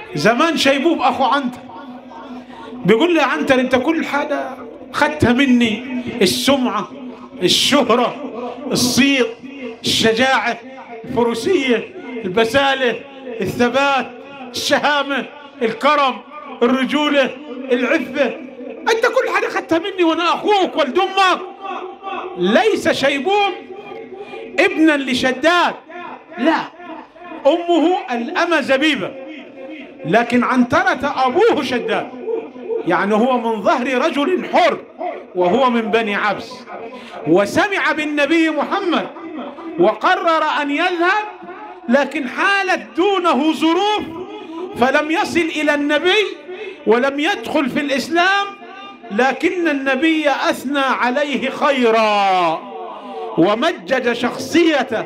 زمان شيبوب اخو عنتر بيقول لي يا عنتر انت كل حاجه خدتها مني السمعه الشهره الصيت الشجاعه الفروسيه البساله الثبات الشهامه الكرم الرجوله العفه انت كل حاجه خدتها مني وانا اخوك ولد امك ليس شيبوب ابنا لشداد لا امه الأمة زبيبه لكن عنترة ابوه شداد يعني هو من ظهر رجل حر وهو من بني عبس وسمع بالنبي محمد وقرر ان يذهب لكن حالت دونه ظروف فلم يصل الى النبي ولم يدخل في الاسلام لكن النبي اثنى عليه خيرا ومجد شخصيته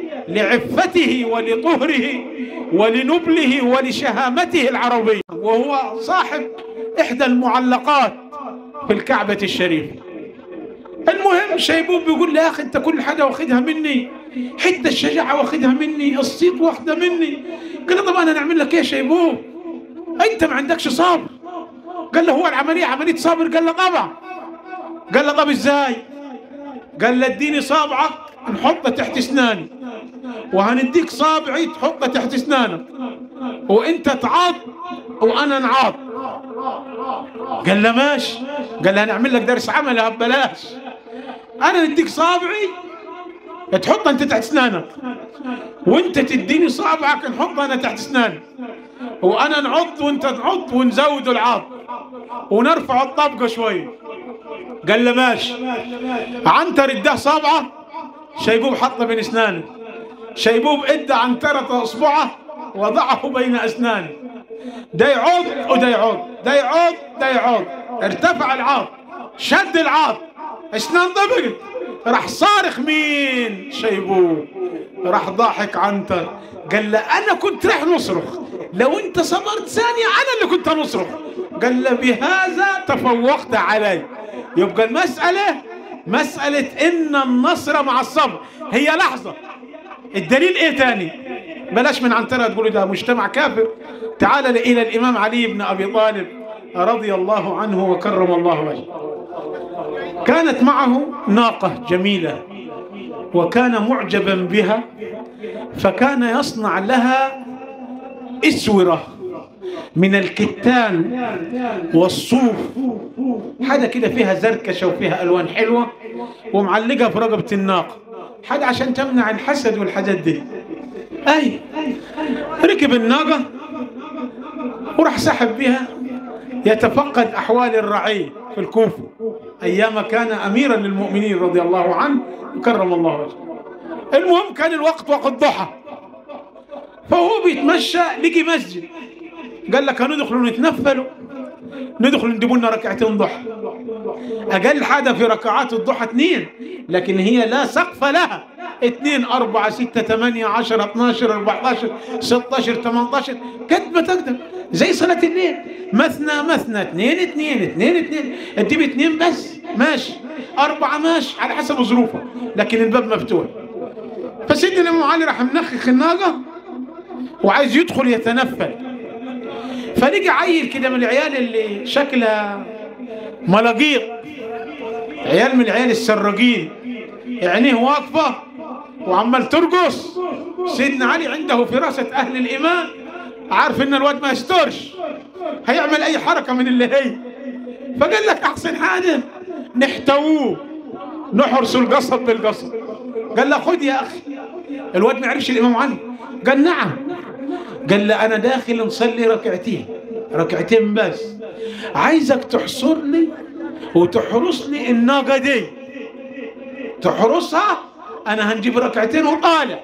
لعفته ولطهره ولنبله ولشهامته العربيه وهو صاحب احدى المعلقات في الكعبه الشريفه المهم شيبوب بيقول لي يا اخي انت كل حاجه واخدها مني حتى الشجاعه واخدها مني الصيت واخده مني قال له طب انا نعمل لك ايه يا شيبوب انت ما عندكش صبر قال له هو العمليه عمليه صبر قال له طبعا قال له طب ازاي قال له اديني صابعك نحطه تحت اسناني وهنديك صابعي تحطه تحت اسنانك وانت تعض وانا نعض قال له ماشي قال له هنعمل لك درس عمل ببلاش انا نديك صابعي تحط انت تحت اسنانك وانت تديني صابعك نحط انا تحت اسناني وانا نعض وانت تعض ونزود العض ونرفع الطبقه شويه قال له ماشي عنتر اداه صابعه شيبوب حطه بين اسنانه شيبوب ادى عنترة اصبعه وضعه بين اسنانه ده يعض وده يعض ده يعض ده يعض ارتفع العض شد العض اسنان ضبقت راح صارخ مين شيبوب راح ضاحك عنتر قال له انا كنت راح نصرخ لو انت صبرت ثانية انا اللي كنت نصرخ قال له بهذا تفوقت علي يبقى المسألة مسألة ان النصر مع الصبر هي لحظة الدليل ايه تاني بلاش من عنترة تقولوا ده مجتمع كافر تعال الى الامام علي بن ابي طالب رضي الله عنه وكرم الله وجهه كانت معه ناقة جميلة وكان معجبا بها فكان يصنع لها اسوره من الكتان والصوف حاجه كده فيها زركشه وفيها الوان حلوه ومعلقها في رقبه الناقه حاجه عشان تمنع الحسد والحاجات دي اي ركب الناقه وراح سحب بها يتفقد احوال الرعيه في الكوفه ايام كان اميرا للمؤمنين رضي الله عنه وكرم الله وجهه المهم كان الوقت وقت ضحى فهو بيتمشى لقي مسجد قال لك هندخل نتنفلوا ندخل نجيبوا لنا ركعتين ضحى اقل حاجه في ركعات الضحى اثنين لكن هي لا سقف لها اثنين أربعة ستة ثمانية عشرة 12 14 16 18 قد ما تقدر زي صلاة الليل مثنى مثنى اثنين اثنين اثنين اثنين تجيب اثنين بس ماشي أربعة ماشي على حسب ظروفه لكن الباب مفتوح فسيدنا الإمام علي راح منخخ الناقة وعايز يدخل يتنفل فلقى عيل كده من العيال اللي شكلها ملاقيط عيال من العيال السراجين عينيه واقفة وعمال ترقص سيدنا علي عنده فراسة أهل الإيمان عارف إن الواد ما يسترش هيعمل أي حركة من اللي هي فقال لك أحسن حاجة نحتووه نحرس القصب بالقصب قال له خد يا أخي الواد ما يعرفش الإمام علي قال نعم قال له أنا داخل نصلي ركعتين ركعتين بس عايزك تحصر لي وتحرس لي الناقة دي تحرسها أنا هنجيب ركعتين وطالع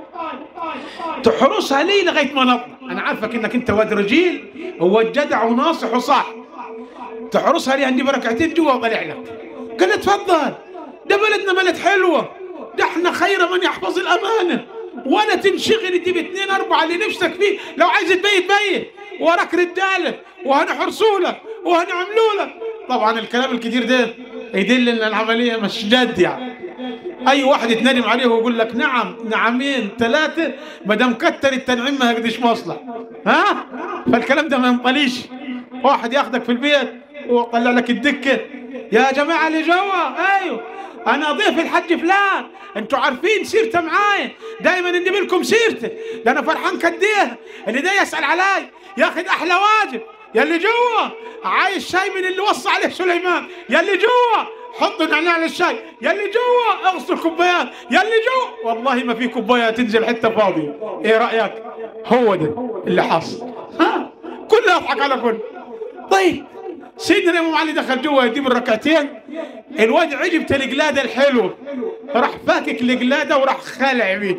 تحرسها لي لغاية ما نطلع أنا عارفك إنك أنت واد رجيل هو جدع وناصح وصح تحرسها لي هنجيب ركعتين جوا وطلع لك قال اتفضل ده بلدنا بلد حلوة ده احنا خير من يحفظ الأمانة ولا تنشغل تجيب اثنين أربعة اللي نفسك فيه لو عايز تبيت بيت وراك رجالة وهنحرسوا لك وهنعملوا لك طبعا الكلام الكتير ده يدل ان العملية مش جد يعني اي واحد يتندم عليه ويقول لك نعم نعمين ثلاثه ما دام كتر التنعيم ما يقدرش مصلح ها فالكلام ده ما ينطليش واحد ياخدك في البيت ويطلع لك الدكه يا جماعه اللي جوا ايوه انا ضيف الحج فلان انتوا عارفين سيرته معايا دايما نجيب لكم سيرته ده انا فرحان كديه اللي ده يسال علي ياخد احلى واجب يا اللي جوا عايز شاي من اللي وصى عليه سليمان يا اللي جوا حطوا نعناع للشاي يا اللي جوا اغسل كوبايات يا اللي جوا والله ما في كوبايه تنزل حته فاضيه ايه رايك هو ده اللي حصل ها كله يضحك على كل طيب سيدنا الامام علي دخل جوا يجيب الركعتين الواد عجب القلاده الحلوه راح فاكك القلاده وراح خالع بيه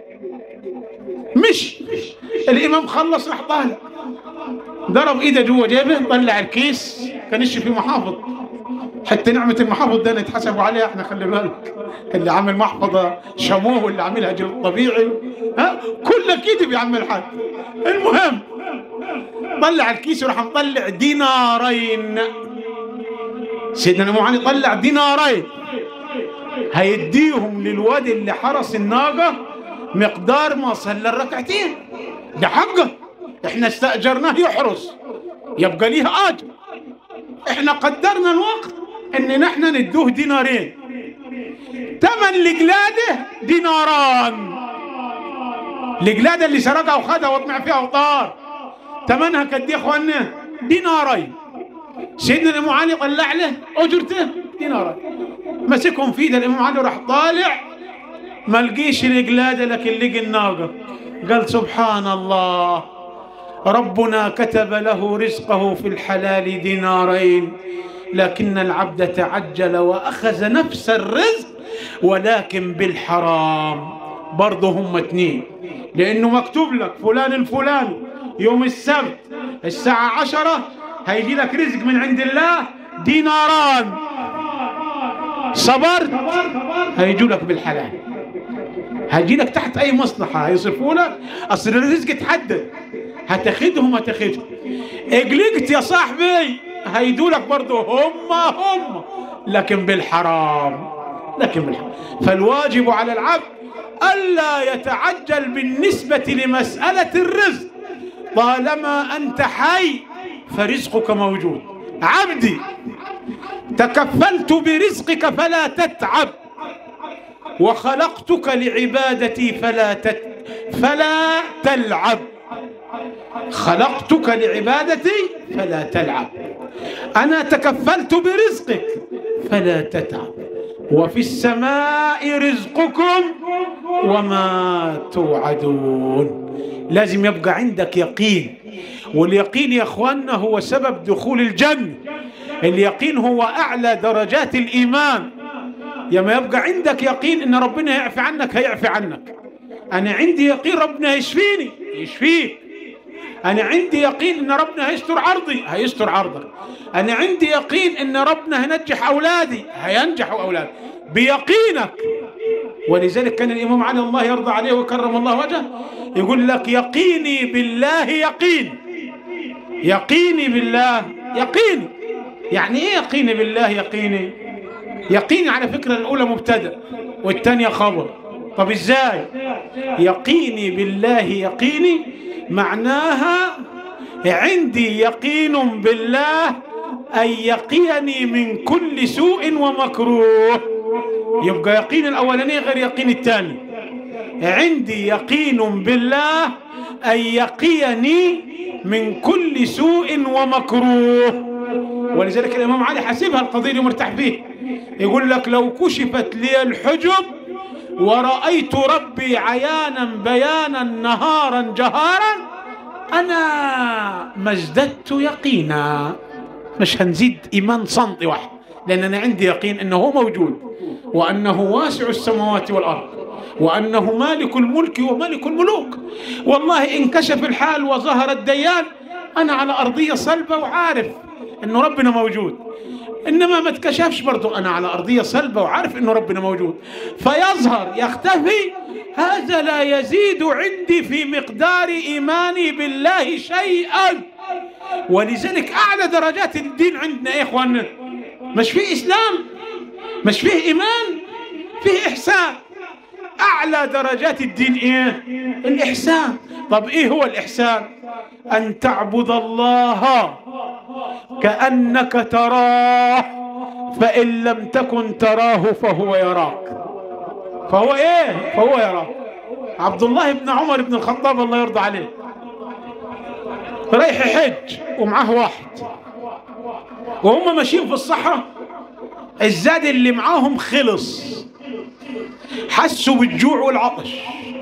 مش الامام خلص راح طالع ضرب ايده جوا جيبه طلع الكيس كانش في محافظ حتى نعمة المحافظ ده نتحسبوا عليها احنا خلي بالك اللي عامل محفظة شموه واللي عاملها جلد طبيعي ها كله كذب يا عم الحاج المهم طلع الكيس وراح مطلع دينارين سيدنا الامام علي طلع دينارين هيديهم للواد اللي حرس الناقة مقدار ما صلى الركعتين ده حقه احنا استأجرناه يحرس يبقى ليه اجر احنا قدرنا الوقت ان نحن ندوه دينارين تمن القلاده ديناران القلاده اللي سرقها وخدها وطمع فيها وطار تمنها قد يا اخوانا دينارين سيدنا الامام علي طلع له اجرته دينارين مسكهم في ايده الامام علي راح طالع ما لقيش القلاده لكن لقي الناقه قال سبحان الله ربنا كتب له رزقه في الحلال دينارين لكن العبد تعجل واخذ نفس الرزق ولكن بالحرام برضه هم اتنين لانه مكتوب لك فلان الفلاني يوم السبت الساعة عشرة هيجي لك رزق من عند الله ديناران صبرت هيجوا لك بالحلال هيجي لك تحت اي مصلحة هيصرفوا لك اصل الرزق اتحدد هتاخدهم هتاخدهم اقلقت يا صاحبي هيدوا لك برضه هم هم لكن بالحرام لكن بالحرام فالواجب على العبد ألا يتعجل بالنسبة لمسألة الرزق طالما أنت حي فرزقك موجود عبدي تكفلت برزقك فلا تتعب وخلقتك لعبادتي فلا تت فلا تلعب خلقتك لعبادتي فلا تلعب أنا تكفلت برزقك فلا تتعب وفي السماء رزقكم وما توعدون لازم يبقى عندك يقين واليقين يا اخواننا هو سبب دخول الجنة اليقين هو اعلى درجات الايمان يما يبقى عندك يقين ان ربنا يعفي عنك هيعفي عنك انا عندي يقين ربنا يشفيني يشفيك انا عندي يقين ان ربنا هيستر عرضي هيستر عرضك انا عندي يقين ان ربنا هينجح اولادي هينجح اولادي بيقينك ولذلك كان الامام علي الله يرضى عليه وكرم الله وجهه يقول لك يقيني بالله يقين يقيني بالله يقيني يعني ايه يقيني بالله يقيني يقيني على فكرة الاولى مبتدا والثانية خبر طب ازاي يقيني بالله يقيني معناها عندي يقين بالله أن يقيني من كل سوء ومكروه يبقى يقين الأولاني غير يقين الثاني عندي يقين بالله أن يقيني من كل سوء ومكروه ولذلك الإمام علي حسبها القضية مرتاح فيه يقول لك لو كشفت لي الحجب ورأيت ربي عيانا بيانا نهارا جهارا أنا ما ازددت يقينا مش هنزيد إيمان صمت واحد لأن أنا عندي يقين أنه هو موجود وأنه واسع السماوات والأرض وأنه مالك الملك ومالك الملوك والله إن كشف الحال وظهر الديان أنا على أرضية صلبة وعارف أنه ربنا موجود إنما ما تكشفش برضو أنا على أرضية صلبة وعارف أنه ربنا موجود فيظهر يختفي هذا لا يزيد عندي في مقدار إيماني بالله شيئا ولذلك أعلى درجات الدين عندنا يا إخواننا مش فيه إسلام مش فيه إيمان فيه إحسان أعلى درجات الدين إيه الإحسان طب إيه هو الإحسان أن تعبد الله كأنك تراه فإن لم تكن تراه فهو يراك فهو إيه فهو يراك عبد الله بن عمر بن الخطاب الله يرضى عليه رايح يحج ومعاه واحد وهم ماشيين في الصحراء الزاد اللي معاهم خلص حسوا بالجوع والعطش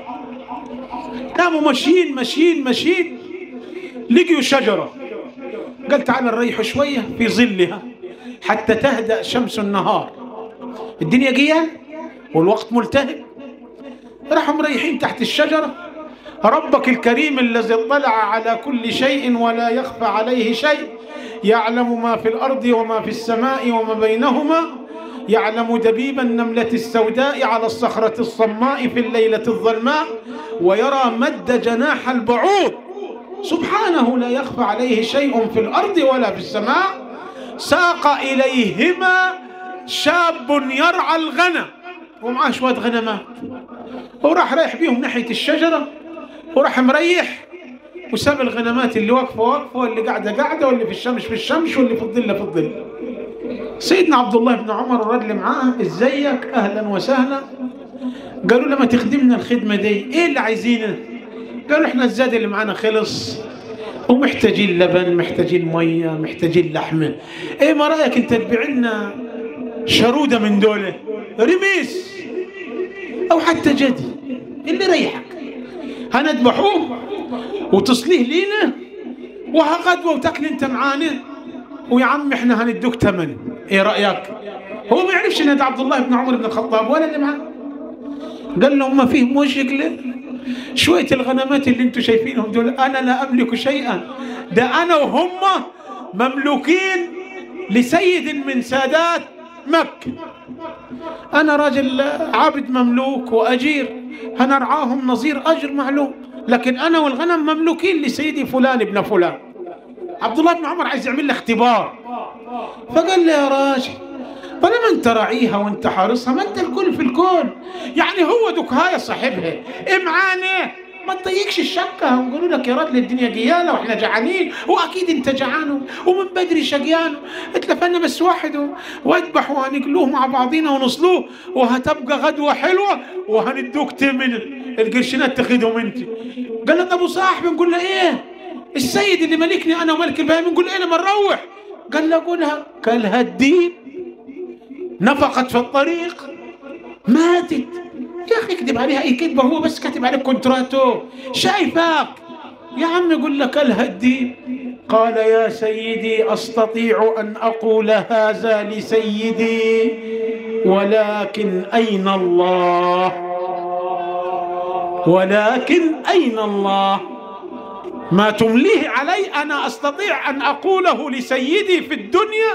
قاموا ماشيين ماشيين ماشيين لقيوا شجرة قال تعال نريح شوية في ظلها حتى تهدأ شمس النهار الدنيا جيان والوقت ملتهب راحوا مريحين تحت الشجرة ربك الكريم الذي اطلع على كل شيء ولا يخفى عليه شيء يعلم ما في الأرض وما في السماء وما بينهما يعلم دبيب النملة السوداء على الصخرة الصماء في الليلة الظلماء ويرى مد جناح البعوض سبحانه لا يخفى عليه شيء في الأرض ولا في السماء ساق إليهما شاب يرعى الغنم ومعاه شوية غنمات وراح رايح بيهم ناحية الشجرة وراح مريح وساب الغنمات اللي واقفة واقفة واللي قاعدة قاعدة واللي في الشمس في الشمس واللي في الظل في الظل سيدنا عبد الله بن عمر الرجل معاه ازيك اهلا وسهلا قالوا له ما تخدمنا الخدمة دي ايه اللي عايزينه قالوا احنا الزاد اللي معانا خلص ومحتاجين لبن محتاجين مية محتاجين لحمة ايه ما رأيك انت تبيع لنا شرودة من دولة رميس او حتى جدي اللي ريحك هنذبحوه وتصليه لينا وهغدوه وتاكل انت معانا ويا عم احنا هندوك ثمن ايه رايك هو ما يعرفش ان ده عبد الله بن عمر بن الخطاب ولا اللي معاه قال لهم ما فيه مشكله شويه الغنمات اللي انتم شايفينهم دول انا لا املك شيئا ده انا وهم مملوكين لسيد من سادات مكه انا راجل عابد مملوك واجير هنرعاهم نظير اجر معلوم لكن انا والغنم مملوكين لسيدي فلان ابن فلان عبد الله بن عمر عايز يعمل له اختبار فقال له يا راجل طالما انت راعيها وانت حارسها ما انت الكل في الكون يعني هو دكهاية صاحبها ايه معانا ما تضيقش الشقة ونقولوا لك يا راجل الدنيا جيالة واحنا جعانين واكيد انت جعان ومن بدري شقيان اتلفنا بس واحد واذبح وهنقلوه مع بعضينا ونصلوه وهتبقى غدوة حلوة وهندوك تمن القرشينات تاخدهم انت قال له ابو صاحبي نقول له ايه السيد اللي ملكني انا وملك البهائم نقول ايه لما نروح قال له قولها كلها الدين نفقت في الطريق ماتت يا اخي اكذب عليها اي كذبه هو بس كاتب عليك كونتراتو شايفك يا عم يقول لك الهدي قال يا سيدي استطيع ان اقول هذا لسيدي ولكن اين الله ولكن اين الله ما تمليه علي انا استطيع ان اقوله لسيدي في الدنيا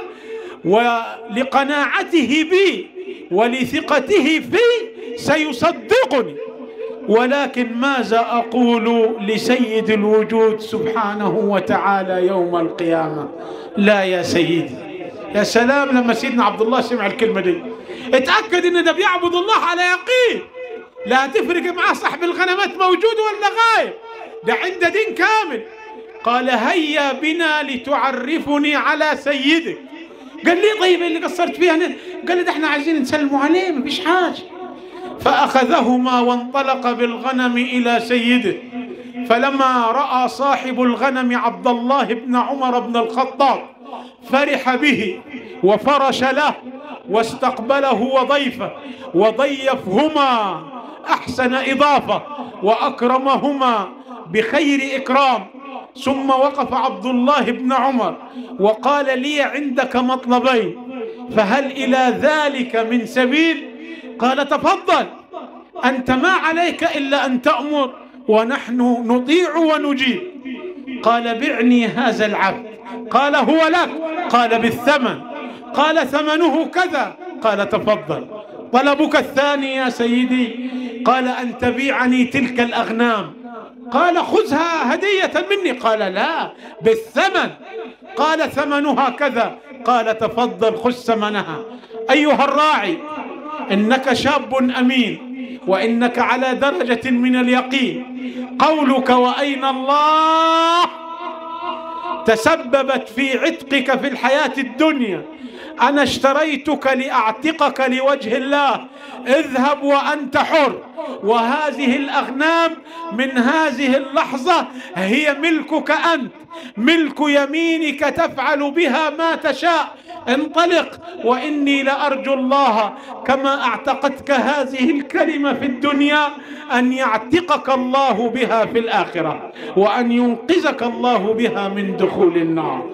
ولقناعته بي ولثقته في سيصدقني ولكن ماذا اقول لسيد الوجود سبحانه وتعالى يوم القيامه لا يا سيدي يا سلام لما سيدنا عبد الله سمع الكلمه دي اتاكد ان ده بيعبد الله على يقين لا تفرق معاه صاحب الغنمات موجود ولا غايب ده عنده دين كامل قال هيا بنا لتعرفني على سيدك قال لي طيب اللي قصرت فيها قال لي ده احنا عايزين نسلموا عليه ما فيش حاجه فاخذهما وانطلق بالغنم الى سيده فلما راى صاحب الغنم عبد الله بن عمر بن الخطاب فرح به وفرش له واستقبله وضيفه وضيفهما احسن اضافه واكرمهما بخير اكرام ثم وقف عبد الله بن عمر وقال لي عندك مطلبين فهل الى ذلك من سبيل قال تفضل انت ما عليك الا ان تامر ونحن نطيع ونجيب قال بعني هذا العبد قال هو لك قال بالثمن قال ثمنه كذا قال تفضل طلبك الثاني يا سيدي قال ان تبيعني تلك الاغنام قال خذها هديه مني قال لا بالثمن قال ثمنها كذا قال تفضل خذ ثمنها ايها الراعي إنك شاب أمين وإنك على درجة من اليقين قولك وأين الله تسببت في عتقك في الحياة الدنيا أنا اشتريتك لأعتقك لوجه الله اذهب وأنت حر وهذه الأغنام من هذه اللحظة هي ملكك أنت ملك يمينك تفعل بها ما تشاء انطلق واني لارجو الله كما اعتقدك هذه الكلمه في الدنيا ان يعتقك الله بها في الاخره وان ينقذك الله بها من دخول النار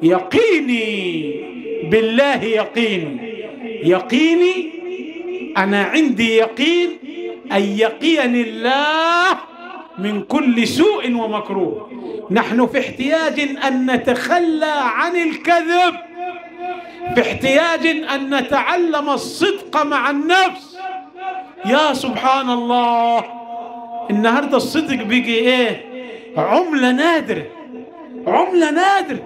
يقيني بالله يقيني يقيني انا عندي يقين ان يقيني الله من كل سوء ومكروه نحن في احتياج ان نتخلى عن الكذب في احتياج ان نتعلم الصدق مع النفس يا سبحان الله النهارده الصدق بيجي ايه عمله نادره عمله نادره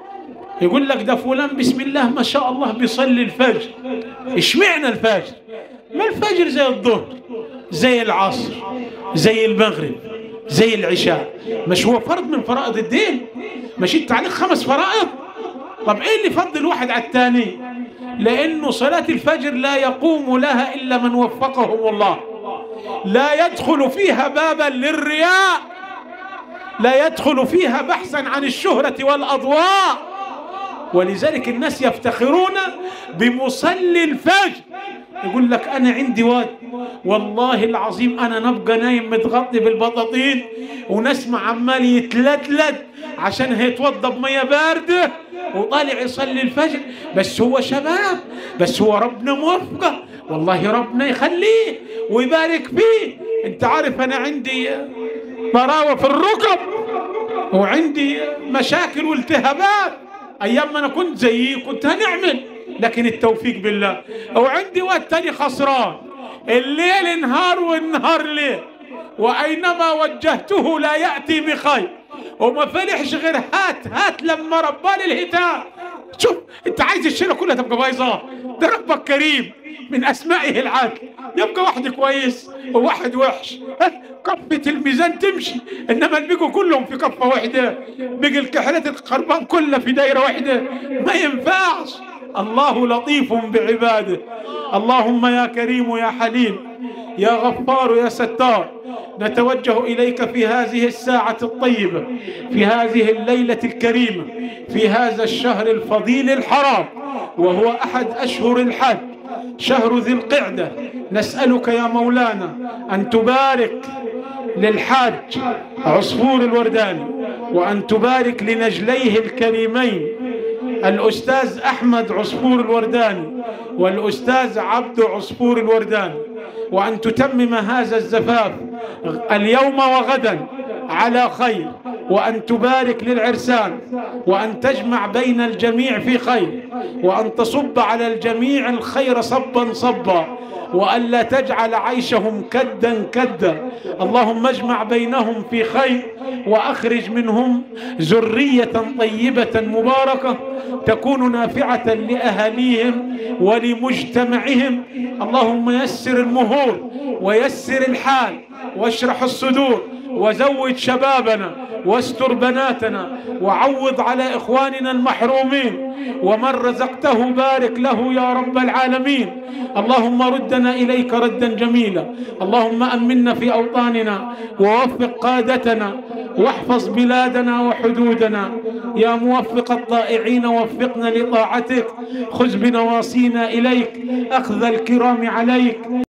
يقول لك ده فلان بسم الله ما شاء الله بيصلي الفجر اشمعنى الفجر ما الفجر زي الظهر زي العصر زي المغرب زي العشاء مش هو فرض من فرائض الدين مش انت عليك خمس فرائض طب ايه اللي فضل واحد على الثاني لانه صلاة الفجر لا يقوم لها الا من وفقه الله لا يدخل فيها بابا للرياء لا يدخل فيها بحثا عن الشهرة والاضواء ولذلك الناس يفتخرون بمصلي الفجر يقول لك انا عندي واد والله العظيم انا نبقى نايم متغطي بالبطاطين ونسمع عمال يتلتلت عشان هيتوضى بميه بارده وطالع يصلي الفجر بس هو شباب بس هو ربنا موفقه والله ربنا يخليه ويبارك فيه انت عارف انا عندي طراوه في الركب وعندي مشاكل والتهابات ايام ما انا كنت زيي كنت هنعمل لكن التوفيق بالله وعندي وقت تاني خسران الليل نهار والنهار ليل واينما وجهته لا ياتي بخير وما فلحش غير هات هات لما رباني الهتاف شوف انت عايز الشيله كلها تبقى بايظه ده ربك كريم من اسمائه العدل يبقى واحد كويس وواحد وحش كفة الميزان تمشي انما البيجوا كلهم في كفة واحدة بيجي الكحلات الخربان كلها في دايرة واحدة ما ينفعش الله لطيف بعباده اللهم يا كريم يا حليم يا غفار يا ستار نتوجه اليك في هذه الساعه الطيبه في هذه الليله الكريمه في هذا الشهر الفضيل الحرام وهو احد اشهر الحج شهر ذي القعده نسالك يا مولانا ان تبارك للحاج عصفور الورداني وان تبارك لنجليه الكريمين الأستاذ أحمد عصفور الورداني والأستاذ عبد عصفور الورداني وأن تتمم هذا الزفاف اليوم وغدا على خير وأن تبارك للعرسان وأن تجمع بين الجميع في خير وأن تصب على الجميع الخير صبا صبا وألا تجعل عيشهم كدا كدا اللهم اجمع بينهم في خير وأخرج منهم ذرية طيبة مباركة تكون نافعة لأهاليهم ولمجتمعهم اللهم يسر المهور ويسر الحال واشرح الصدور وزود شبابنا واستر بناتنا وعوض على اخواننا المحرومين ومن رزقته بارك له يا رب العالمين اللهم ردنا اليك ردا جميلا اللهم امنا في اوطاننا ووفق قادتنا واحفظ بلادنا وحدودنا يا موفق الطائعين وفقنا لطاعتك خذ بنواصينا اليك اخذ الكرام عليك